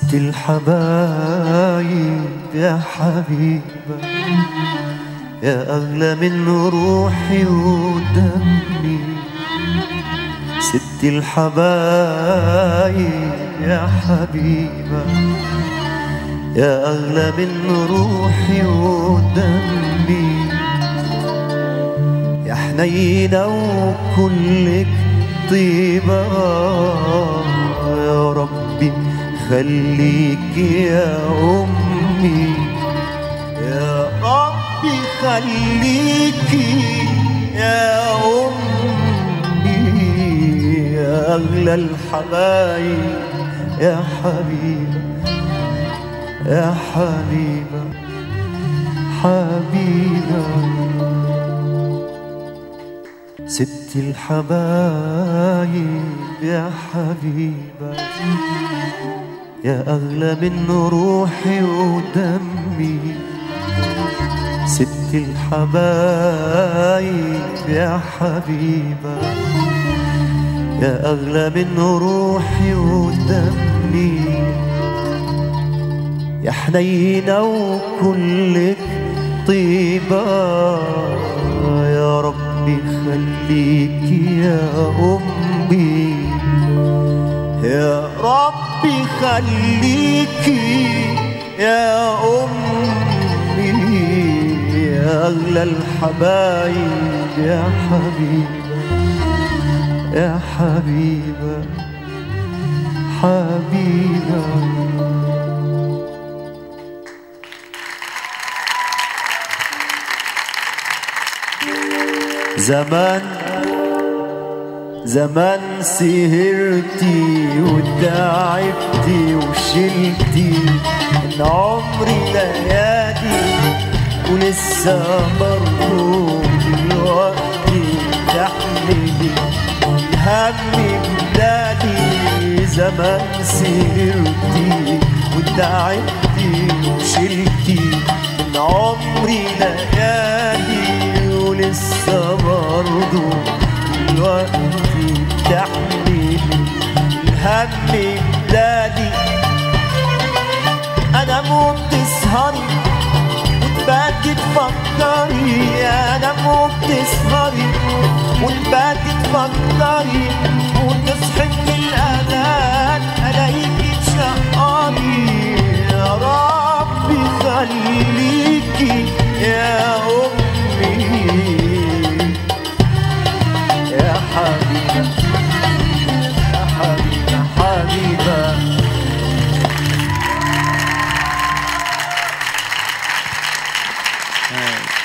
ست الحبايب يا حبيبة يا أغلى من روحي ودمي ست الحبايب يا حبيبة يا أغلى من روحي ودمي يا حنينة وكلك طيبة يا ربي خليك يا أمي يا ربي خليك يا أمي يا أغلى الحبايب يا حبيبة يا حبيبة حبيبة ست الحبايب يا حبيبة يا أغلى من روحي ودمي ست الحبايب يا حبيبة يا أغلى من روحي ودمي يا حنينة وكلك طيبة يا ربي خليك يا أمي يا ربي خليك يا أمي يا أغلى الحبايب يا حبيبة يا حبيبة حبيبة زمان زمان سهرتي وتعبتي وشلتي من عمري ليالي ولسه برضه دلوقتي تحملي الهم بلادي زمان سهرتي وتعبتي وشلتي من عمري ليالي ولسه برضه دلوقتي تحملي الهم بلادي انا موت تسهري وتباتي تفكري انا موت تسهري وتباتي تفكري وتصحي من الاذان الاقيكي تشقري يا ربي خليكي يا امي يا حبيبه يا حبيبه حبيبه Hey.